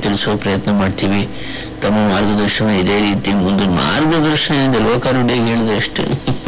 ತಿಳಿಸುವ ಪ್ರಯತ್ನ ಮಾಡ್ತೀವಿ ತಮ್ಮ ಮಾರ್ಗದರ್ಶನ ಇದೇ ರೀತಿ ಮುಂದೆ ಮಾರ್ಗದರ್ಶನದಿಂದ ಲೋಕಾರೂಢಿಗೆ ಹೇಳಿದೆ ಅಷ್ಟೇ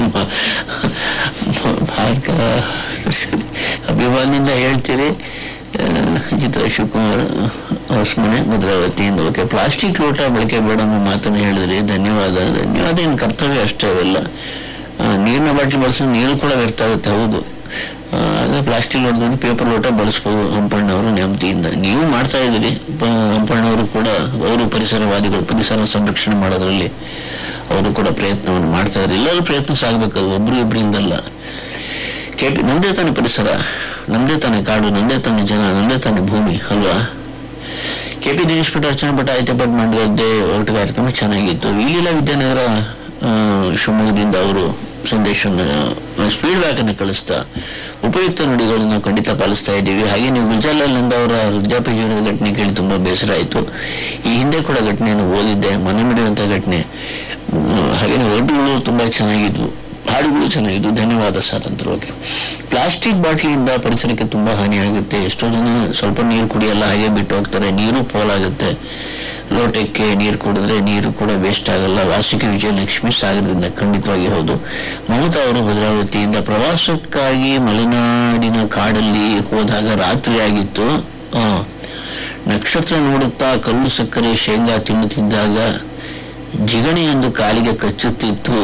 ಭಾರತ ಅಭಿಮಾನಿಯಿಂದ ಹೇಳ್ತೀರಿ ಆ, ಚಿತ್ರ ಶಿವಕುಮಾರ್ ಹೊಸಮನೆ ಭದ್ರಾವತಿಯಿಂದ ಓಕೆ ಪ್ಲಾಸ್ಟಿಕ್ ಲೋಟ ಬಳಕೆ ಬೇಡ ಅನ್ನೋ ಮಾತನ್ನು ಹೇಳಿದ್ರಿ ಧನ್ಯವಾದ ಧನ್ಯವಾದ ಏನು ಕರ್ತವ್ಯ ಅಷ್ಟೇ ಅವೆಲ್ಲ ಆ, ನೀರಿನ ಬಾಟ್ಲಿ ಬಳಸಿದ್ರೆ ನೀರು ಕೂಡ ವ್ಯರ್ಥ ಆಗುತ್ತೆ ಹೌದು ಆ, ಅದೇ ಪ್ಲಾಸ್ಟಿಕ್ ಲೋಟದಲ್ಲಿ ಪೇಪರ್ ಲೋಟ ಬಳಸ್ಬೋದು ಹಂಪಣ್ಣವರು ನೆಮ್ಮದಿಯಿಂದ ನೀವು ಮಾಡ್ತಾ ಇದ್ದೀರಿ ಪ- ಹಂಪಣ್ಣವರು ಕೂಡ ಅವರು ಪರಿಸರವಾದಿಗಳು ಪರಿಸರ ಸಂರಕ್ಷಣೆ ಮಾಡೋದ್ರಲ್ಲಿ ಅವರು ಕೂಡ ಪ್ರಯತ್ನವನ್ನು ಮಾಡ್ತಾ ಇದ್ದಾರೆ ಎಲ್ಲರೂ ಪ್ರಯತ್ನ ಸಾಗಬೇಕು ಅದು ಒಬ್ರು ಇಬ್ಬರಿಂದಲ್ಲ ಕೆ ಪಿ ನಮ್ಮದೇ ತಾನೇ ಪರಿಸರ ನಮ್ಮದೇ ತಾನೇ ಕಾಡು ನಮ್ಮದೇ ತಾನೇ ಜನ ನಮ್ಮದೇ ತಾನೇ ಭೂಮಿ ಅಲ್ವಾ ಕೆ ಪಿ ದಿನೇಶ್ ಭಟ್ ಅರ್ಚನಾ ಭಟ್ ಆಯ್ತೆ ಭಟ್ ಮಂಡ್ಯದ್ದೇ ಹೊರಟು ಕಾರ್ಯಕ್ರಮ ಚೆನ್ನಾಗಿತ್ತು ವಿಲೀಲಾ ವಿದ್ಯಾನಗರ ಆ, ಶಿವಮೊಗ್ಗದಿಂದ ಅವರು ಸಂದೇಶವನ್ನು ಸ್ಪೀಡ್ ಬ್ಯಾಕ್ ಅನ್ನು ಕಳಿಸ್ತಾ ಉಪಯುಕ್ತ ನುಡಿಗಳನ್ನು ನಾವು ಖಂಡಿತ ಪಾಲಿಸ್ತಾ ಇದ್ದೀವಿ ಹಾಗೆ ನೀವು ಗುಲ್ಜಾಲಾನಂದ ಅವರ ವೃದ್ಧಾಪ್ಯ ಜೀವನದ ಘಟನೆ ಕೇಳಿ ತುಂಬಾ ಬೇಸರ ಆಯಿತು ಈ ಹಿಂದೆ ಕೂಡ ಘಟನೆಯನ್ನು ಓದಿದ್ದೆ ಮನೆ ಮಿಡಿಯುವಂಥ ಘಟನೆ ಹ್ಮ್, ಹಾಗೇನೆ ಒಡ್ಡುಗಳು ತುಂಬಾ ಚೆನ್ನಾಗಿದ್ವು ಹಾಡುಗಳು ಚೆನ್ನಾಗಿದ್ದು ಧನ್ಯವಾದ ಸರ್ ಅಂತ ಓಕೆ ಪ್ಲಾಸ್ಟಿಕ್ ಬಾಟ್ಲಿಯಿಂದ ಪರಿಸರಕ್ಕೆ ತುಂಬಾ ಹಾನಿ ಆಗುತ್ತೆ ಎಷ್ಟೋ ಜನ ಸ್ವಲ್ಪ ನೀರು ಕುಡಿಯಲ್ಲ ಹಾಗೆ ಬಿಟ್ಟು ಹೋಗ್ತಾರೆ ನೀರು ಪೋಲಾಗುತ್ತೆ ಲೋಟಕ್ಕೆ ನೀರು ಕುಡಿದ್ರೆ ನೀರು ಕೂಡ ವೇಸ್ಟ್ ಆಗಲ್ಲ ವಾಸಿಕೆ ವಿಜಯಲಕ್ಷ್ಮಿ ಸಾಗರದಿಂದ ಖಂಡಿತವಾಗಿ ಹೌದು ಮಮತಾ ಅವರು ಭದ್ರಾವತಿಯಿಂದ ಪ್ರವಾಸಕ್ಕಾಗಿ ಮಲೆನಾಡಿನ ಕಾಡಲ್ಲಿ ಹೋದಾಗ ರಾತ್ರಿ ಆಗಿತ್ತು ಆ, ನಕ್ಷತ್ರ ನೋಡುತ್ತಾ ಕಲ್ಲು ಸಕ್ಕರೆ ಶೇಂಗಾ ತಿನ್ನುತ್ತಿದ್ದಾಗ ಜಿಗಣೆಯೊಂದು ಕಾಲಿಗೆ ಕಚ್ಚುತ್ತಿತ್ತು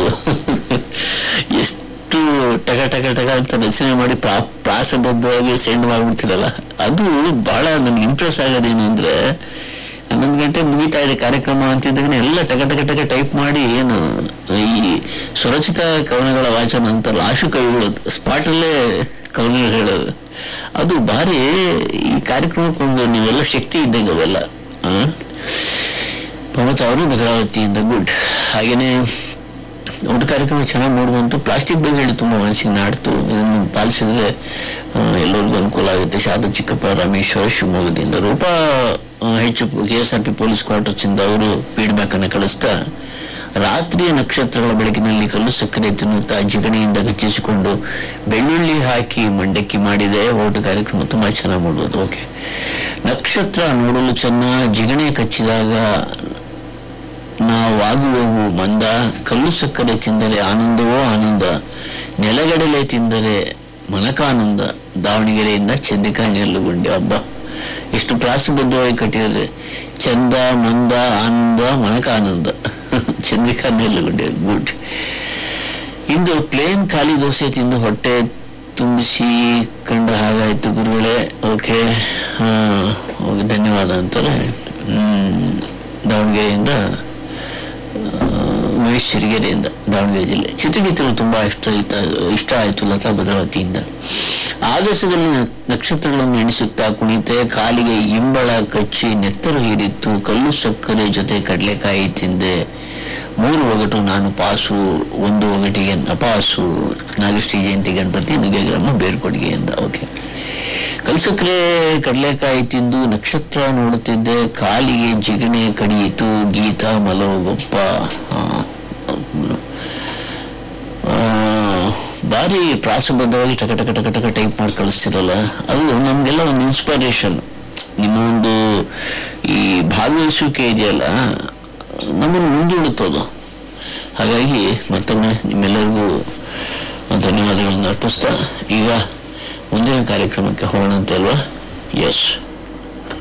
ಎಷ್ಟು ಟಗ ಟಗ ಟಗ ಅಂತ ರಚನೆ ಮಾಡಿ ಪ್ರಾ ಪ್ರಾಸಬದ್ಧವಾಗಿ ಸೆಂಡ್ ಮಾಡ್ಬಿಡ್ತಿರಲ್ಲ ಅದು ಬಹಳ ನನ್ಗೆ ಇಂಪ್ರೆಸ್ ಆಗೋದೇನು ಅಂದ್ರೆ ಹನ್ನೊಂದು ಗಂಟೆ ಮುಗಿತಾ ಇದೆ ಕಾರ್ಯಕ್ರಮ ಅಂತಿದ್ದಾಗನೇ ಎಲ್ಲ ಟಗ ಟಗ ಟಗ ಟೈಪ್ ಮಾಡಿ ಏನು ಈ ಸುರಕ್ಷಿತ ಕವನಗಳ ವಾಚನ ಅಂತಾರಲ್ಲ ಆಶು ಕವಿಗಳು ಸ್ಪಾಟಲ್ಲೇ ಕವನಗಳು ಹೇಳೋದು ಅದು ಭಾರಿ ಈ ಕಾರ್ಯಕ್ರಮಕ್ಕೊಂದು ನೀವೆಲ್ಲ ಶಕ್ತಿ ಇದ್ದಂಗೆ ಅವೆಲ್ಲ ಆ? ಮಮತಾ ಅವರು ಭದ್ರಾವತಿಯಿಂದ ಗುಡ್ ಹಾಗೇನೆ ಊಟ ಕಾರ್ಯಕ್ರಮ ಚೆನ್ನಾಗಿ ನೋಡುವಂತು ಪ್ಲಾಸ್ಟಿಕ್ ಬಗ್ಗೆ ಹೇಳಿ ತುಂಬ ಮನಸ್ಸಿಗೆ ನಾಡ್ತು ಇದನ್ನು ಪಾಲಿಸಿದ್ರೆ ಆ, ಎಲ್ಲರಿಗೂ ಅನುಕೂಲ ಆಗುತ್ತೆ ಶಾರದಾ ಚಿಕ್ಕಪ್ಪ ರಾಮೇಶ್ವರ ಶಿವಮೊಗ್ಗದಿಂದ ರೂಪಾ ಆ, ಹೆಚ್ಚು K S R P police quarters ಇಂದ ಅವರು ಫೀಡ್ಬ್ಯಾಕ್ ಅನ್ನು ಕಳಿಸ್ತಾ ರಾತ್ರಿಯ ನಕ್ಷತ್ರಗಳ ಬೆಳಕಿನಲ್ಲಿ ಕಲ್ಲು ಸಕ್ಕರೆ ತಿನ್ನುತ್ತಾ ಜಿಗಣೆಯಿಂದ ಗಚ್ಚಿಸಿಕೊಂಡು ಬೆಳ್ಳುಳ್ಳಿ ಹಾಕಿ ಮಂಡಕ್ಕಿ ಮಾಡಿದೆ ಓಟು ಕಾರ್ಯಕ್ರಮ ತುಂಬಾ ಚೆನ್ನಾಗಿ ಮಾಡ್ಬೋದು ಓಕೆ ನಕ್ಷತ್ರ ನೋಡಲು ಚೆನ್ನ ಜಿಗಣೆ ಕಚ್ಚಿದಾಗ ನಾವಾಗುವೆವು ಮಂದ ಕಲ್ಲು ಸಕ್ಕರೆ ತಿಂದರೆ ಆನಂದವೋ ಆನಂದ ನೆಲಗಡಲೆ ತಿಂದರೆ ಮನಕಾನಂದ ದಾವಣಗೆರೆಯಿಂದ ಚಂದಿಕಾ ನೆಲ್ಲುಗುಂಡಿ ಹಬ್ಬ ಎಷ್ಟು ಪ್ರಾಸಬದ್ಧವಾಗಿ ಕಟ್ಟಿದರೆ ಚಂದ ಮಂದ ಆನಂದ ಮನಕಾನಂದ ಚಂದಿಕಾ ನೆಲ್ಲುಗುಂಡಿ ಗುಡ್ ಇಂದು ಪ್ಲೇನ್ ಖಾಲಿ ದೋಸೆ ತಿಂದು ಹೊಟ್ಟೆ ತುಂಬಿಸಿ ಕಂಡ ಹಾಗಾಯ್ತು ಗುರುಗಳೇ ಓಕೆ ಧನ್ಯವಾದ ಅಂತಾರೆ ಹ್ಮ್, ದಾವಣಗೆರೆಯಿಂದ ಮಹೇಶ್ ಸಿರಿಗೆರೆಯಿಂದ ದಾವಣಗೆರೆ ಜಿಲ್ಲೆ ಚಿತ್ರಗೀತೆಗಳು ತುಂಬಾ ಇಷ್ಟ ಆಯ್ತಾ ಇಷ್ಟ ಆಯಿತು ಲತಾ ಭದ್ರಾವತಿಯಿಂದ ಆಗಸದಲ್ಲಿ ನ- ನಕ್ಷತ್ರಗಳನ್ನು ಎಣಿಸುತ್ತಾ ಕುಣಿತೆ ಕಾಲಿಗೆ ಇಂಬಳ ಕಚ್ಚಿ ನೆತ್ತರು ಹೀರಿತ್ತು ಕಲ್ಲು ಸಕ್ಕರೆ ಜೊತೆ ಕಡಲೆಕಾಯಿ ತಿಂದೆ ಮೂರು ಒಗಟು ನಾನು ಪಾಸು ಒಂದು ಒಗಟಿಗೆ ಅಪಾಸು ನಾಗಶ್ರೀ ಜಯಂತಿ ಗಣಪತಿ ನುಗ್ಗೆಗ್ರಾಮ ಬೇರ್ಕೊಡುಗೆಯಿಂದ ಓಕೆ ಕಲ್ಸಕ್ರೆ ಕಡಲೆಕಾಯಿ ತಿಂದು ನಕ್ಷತ್ರ ನೋಡುತ್ತಿದ್ದೆ ಕಾಲಿಗೆ ಜಿಗಣೆ ಕಡಿಯಿತು ಗೀತ ಮಲೋಗೊಪ್ಪ ಆ, ಆ, ಭಾರಿ ಪ್ರಾಸಬದ್ಧವಾಗಿ ಟಕ ಟಕ ಟಕ ಟಕ ಟೈಪ್ ಮಾಡಿ ಕಳಿಸ್ತಿರಲ್ಲ ಅದು ನಮಗೆಲ್ಲ ಒಂದು ಇನ್ಸ್ಪಿರೇಷನ್ ನಿಮ್ಮ ಒಂದು ಈ ಭಾಗವಹಿಸುವಿಕೆ ಇದೆಯಲ್ಲ ನಮ್ಮನ್ನು ಮುಂದೂಡುತ್ತದು ಹಾಗಾಗಿ ಮತ್ತೊಮ್ಮೆ ನಿಮ್ಮೆಲ್ಲರಿಗೂ ಧನ್ಯವಾದಗಳನ್ನು ಅರ್ಪಿಸ್ತಾ ಈಗ ಮುಂದಿನ ಕಾರ್ಯಕ್ರಮಕ್ಕೆ ಹೋಗೋಣಂತೆ ಅಲ್ವಾ ಎಸ್